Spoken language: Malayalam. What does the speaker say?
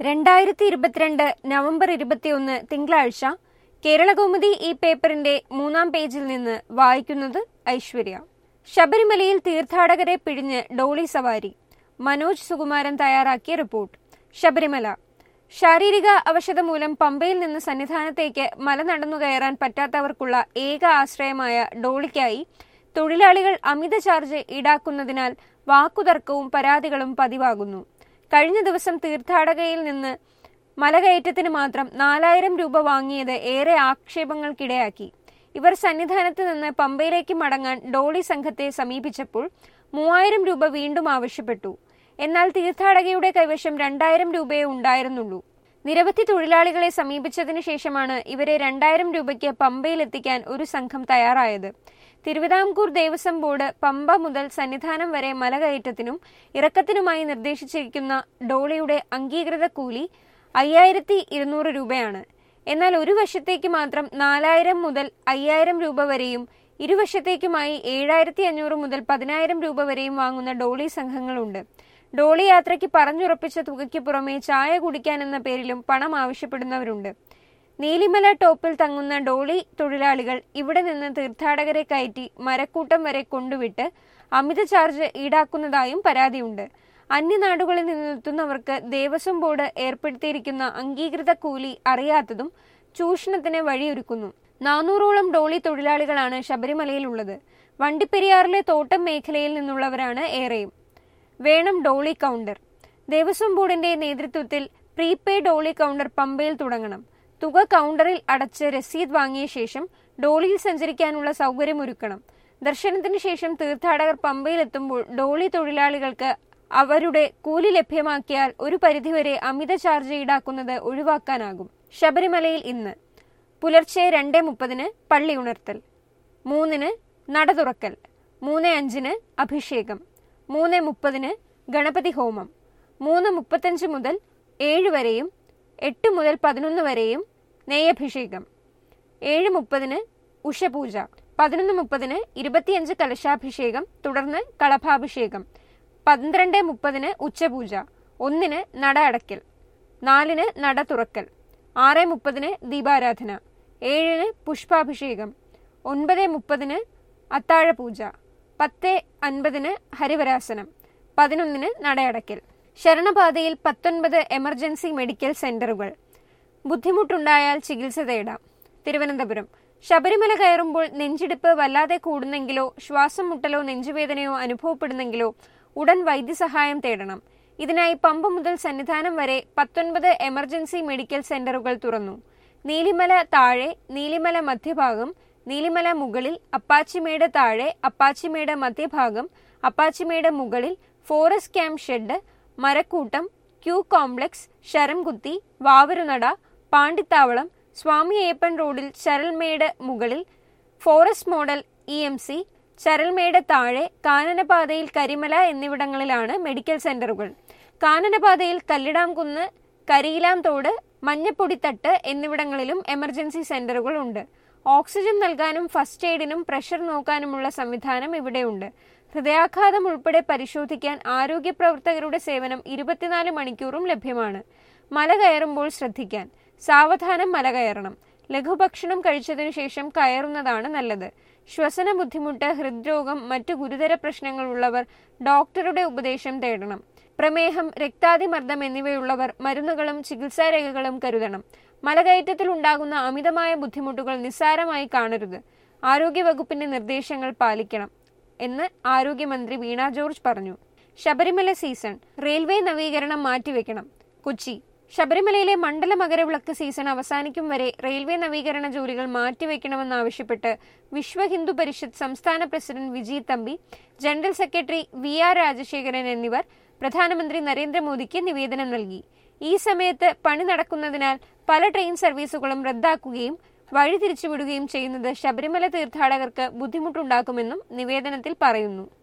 രണ്ടായിരത്തി ഇരുപത്തിരണ്ട് നവംബർ ഇരുപത്തിയൊന്ന് തിങ്കളാഴ്ച കേരളകൗമുദി ഈ പേപ്പറിന്റെ മൂന്നാം പേജിൽ നിന്ന് വായിക്കുന്നത് ഐശ്വര്യ ശബരിമലയിൽ തീർത്ഥാടകരെ പിഴിഞ്ഞ് ഡോളി സവാരി മനോജ് സുകുമാരൻ തയ്യാറാക്കിയ റിപ്പോർട്ട് ശബരിമല ശാരീരിക അവശത മൂലം പമ്പയിൽ നിന്ന് സന്നിധാനത്തേക്ക് മല നടന്നു കയറാൻ പറ്റാത്തവർക്കുള്ള ഏക ആശ്രയമായ ഡോളിക്കായി തൊഴിലാളികൾ അമിത ചാർജ് ഈടാക്കുന്നതിനാൽ വാക്കുതർക്കവും പരാതികളും പതിവാകുന്നു കഴിഞ്ഞ ദിവസം തീർത്ഥാടകയിൽ നിന്ന് മലകയറ്റത്തിന് മാത്രം നാലായിരം രൂപ വാങ്ങിയത് ഏറെ ആക്ഷേപങ്ങൾക്കിടയാക്കി ഇവർ സന്നിധാനത്ത് നിന്ന് പമ്പയിലേക്ക് മടങ്ങാൻ ഡോളി സംഘത്തെ സമീപിച്ചപ്പോൾ മൂവായിരം രൂപ വീണ്ടും ആവശ്യപ്പെട്ടു എന്നാൽ തീർത്ഥാടകയുടെ കൈവശം രണ്ടായിരം രൂപയേ ഉണ്ടായിരുന്നുള്ളൂ നിരവധി തൊഴിലാളികളെ സമീപിച്ചതിനു ശേഷമാണ് ഇവരെ രണ്ടായിരം രൂപയ്ക്ക് പമ്പയിലെത്തിക്കാൻ ഒരു സംഘം തയ്യാറായത് തിരുവിതാംകൂർ ദേവസ്വം ബോർഡ് പമ്പ മുതൽ സന്നിധാനം വരെ മലകയറ്റത്തിനും ഇറക്കത്തിനുമായി നിർദ്ദേശിച്ചിരിക്കുന്ന ഡോളിയുടെ അംഗീകൃത കൂലി അയ്യായിരത്തി ഇരുന്നൂറ് രൂപയാണ് എന്നാൽ ഒരു വശത്തേക്ക് മാത്രം നാലായിരം മുതൽ അയ്യായിരം രൂപ വരെയും ഇരുവശത്തേക്കുമായി ഏഴായിരത്തി അഞ്ഞൂറ് മുതൽ പതിനായിരം രൂപ വരെയും വാങ്ങുന്ന ഡോളി സംഘങ്ങളുണ്ട് ഡോളി യാത്രയ്ക്ക് പറഞ്ഞുറപ്പിച്ച തുകയ്ക്ക് പുറമെ ചായ കുടിക്കാൻ എന്ന പേരിലും പണം ആവശ്യപ്പെടുന്നവരുണ്ട് നീലിമല ടോപ്പിൽ തങ്ങുന്ന ഡോളി തൊഴിലാളികൾ ഇവിടെ നിന്ന് തീർത്ഥാടകരെ കയറ്റി മരക്കൂട്ടം വരെ കൊണ്ടുവിട്ട് അമിത ചാർജ് ഈടാക്കുന്നതായും പരാതിയുണ്ട് അന്യനാടുകളിൽ നിന്നെത്തുന്നവർക്ക് ദേവസ്വം ബോർഡ് ഏർപ്പെടുത്തിയിരിക്കുന്ന അംഗീകൃത കൂലി അറിയാത്തതും ചൂഷണത്തിന് വഴിയൊരുക്കുന്നു നാനൂറോളം ഡോളി തൊഴിലാളികളാണ് ശബരിമലയിലുള്ളത് വണ്ടിപ്പെരിയാറിലെ തോട്ടം മേഖലയിൽ നിന്നുള്ളവരാണ് ഏറെയും വേണം ഡോളി കൗണ്ടർ ദേവസ്വം ബോർഡിന്റെ നേതൃത്വത്തിൽ പ്രീപേ ഡോളി കൗണ്ടർ പമ്പയിൽ തുടങ്ങണം തുക കൗണ്ടറിൽ അടച്ച് രസീത് വാങ്ങിയ ശേഷം ഡോളിയിൽ സഞ്ചരിക്കാനുള്ള സൗകര്യമൊരുക്കണം ദർശനത്തിന് ശേഷം തീർത്ഥാടകർ പമ്പയിലെത്തുമ്പോൾ ഡോളി തൊഴിലാളികൾക്ക് അവരുടെ കൂലി ലഭ്യമാക്കിയാൽ ഒരു പരിധിവരെ അമിത ചാർജ് ഈടാക്കുന്നത് ഒഴിവാക്കാനാകും ശബരിമലയിൽ ഇന്ന് പുലർച്ചെ രണ്ട് മുപ്പതിന് പള്ളി ഉണർത്തൽ മൂന്നിന് നട തുറക്കൽ മൂന്ന് അഞ്ചിന് അഭിഷേകം മൂന്ന് മുപ്പതിന് ഗണപതി ഹോമം മൂന്ന് മുപ്പത്തഞ്ച് മുതൽ ഏഴ് വരെയും എട്ട് മുതൽ പതിനൊന്ന് വരെയും നെയ്യഭിഷേകം ഏഴ് മുപ്പതിന് ഉഷപൂജ പതിനൊന്ന് മുപ്പതിന് ഇരുപത്തിയഞ്ച് കലശാഭിഷേകം തുടർന്ന് കളഭാഭിഷേകം പന്ത്രണ്ട് മുപ്പതിന് ഉച്ചപൂജ ഒന്നിന് നട അടയ്ക്കൽ നാലിന് നട തുറക്കൽ ആറ് മുപ്പതിന് ദീപാരാധന ഏഴിന് പുഷ്പാഭിഷേകം ഒൻപത് മുപ്പതിന് അത്താഴപൂജ പത്ത് അൻപതിന് ഹരിവരാസനം പതിനൊന്നിന് നടയടയ്ക്കൽ ശരണപാതയിൽ പത്തൊൻപത് എമർജൻസി മെഡിക്കൽ സെന്ററുകൾ ബുദ്ധിമുട്ടുണ്ടായാൽ ചികിത്സ തേടാം തിരുവനന്തപുരം ശബരിമല കയറുമ്പോൾ നെഞ്ചിടിപ്പ് വല്ലാതെ കൂടുന്നെങ്കിലോ ശ്വാസം മുട്ടലോ നെഞ്ചുവേദനയോ അനുഭവപ്പെടുന്നെങ്കിലോ ഉടൻ വൈദ്യസഹായം തേടണം ഇതിനായി പമ്പ മുതൽ സന്നിധാനം വരെ പത്തൊൻപത് എമർജൻസി മെഡിക്കൽ സെന്ററുകൾ തുറന്നു നീലിമല താഴെ നീലിമല മധ്യഭാഗം നീലിമല മുകളിൽ അപ്പാച്ചിമേട് താഴെ അപ്പാച്ചിമേട് മധ്യഭാഗം അപ്പാച്ചിമേട് മുകളിൽ forest camp shed Marakkoottam queue complex Saramkuthi Vavarunada Pandithavalam Swami Ayyappan റോഡിൽ ചരൽമേട് മുകളിൽ forest model E M C Charalmedu താഴെ കാനനപാതയിൽ കരിമല എന്നിവിടങ്ങളിലാണ് മെഡിക്കൽ സെന്ററുകൾ കാനനപാതയിൽ കല്ലിടാംകുന്ന് കരിയിലാം തോട് മഞ്ഞപ്പൊടിത്തട്ട് എന്നിവിടങ്ങളിലും എമർജൻസി സെന്ററുകൾ ഉണ്ട് ഓക്സിജൻ നൽകാനും ഫസ്റ്റ് എയ്ഡിനും പ്രഷർ നോക്കാനുമുള്ള സംവിധാനം ഇവിടെയുണ്ട് ഹൃദയാഘാതം ഉൾപ്പെടെ പരിശോധിക്കാൻ ആരോഗ്യ പ്രവർത്തകരുടെ സേവനം ഇരുപത്തിനാല് മണിക്കൂറും ലഭ്യമാണ് മല കയറുമ്പോൾ ശ്രദ്ധിക്കാൻ സാവധാനം മല കയറണം ലഘുഭക്ഷണം കഴിച്ചതിനു ശേഷം കയറുന്നതാണ് നല്ലത് ശ്വസന ബുദ്ധിമുട്ട് ഹൃദ്രോഗം മറ്റു ഗുരുതര പ്രശ്നങ്ങൾ ഉള്ളവർ ഡോക്ടറുടെ ഉപദേശം തേടണം പ്രമേഹം രക്താതിമർദ്ദം എന്നിവയുള്ളവർ മരുന്നുകളും ചികിത്സാരേഖകളും കരുതണം മലകയറ്റത്തിൽ ഉണ്ടാകുന്ന അമിതമായ ബുദ്ധിമുട്ടുകൾ നിസ്സാരമായി കാണരുത് ആരോഗ്യവകുപ്പിന്റെ നിർദ്ദേശങ്ങൾ പാലിക്കണം എന്ന് ആരോഗ്യമന്ത്രി വീണ ജോർജ് പറഞ്ഞു ശബരിമല സീസൺ റെയിൽവേ നവീകരണം മാറ്റിവെക്കണം കൊച്ചി ശബരിമലയിലെ മണ്ഡല മകരവിളക്ക് സീസൺ അവസാനിക്കും വരെ റെയിൽവേ നവീകരണ ജോലികൾ മാറ്റിവെക്കണമെന്നാവശ്യപ്പെട്ട് വിശ്വ ഹിന്ദു പരിഷത്ത് സംസ്ഥാന president Vijay Thampi general secretary V R Rajasekharan എന്നിവർ പ്രധാനമന്ത്രി നരേന്ദ്രമോദിക്ക് നിവേദനം നൽകി ഈ സമയത്ത് പണി നടക്കുന്നതിനാൽ പല ട്രെയിൻ സർവീസുകളും റദ്ദാക്കുകയും വഴി തിരിച്ചുവിടുകയും ചെയ്യുന്നത് ശബരിമല തീർത്ഥാടകർക്ക് ബുദ്ധിമുട്ടുണ്ടാക്കുമെന്നും നിവേദനത്തിൽ പറയുന്നു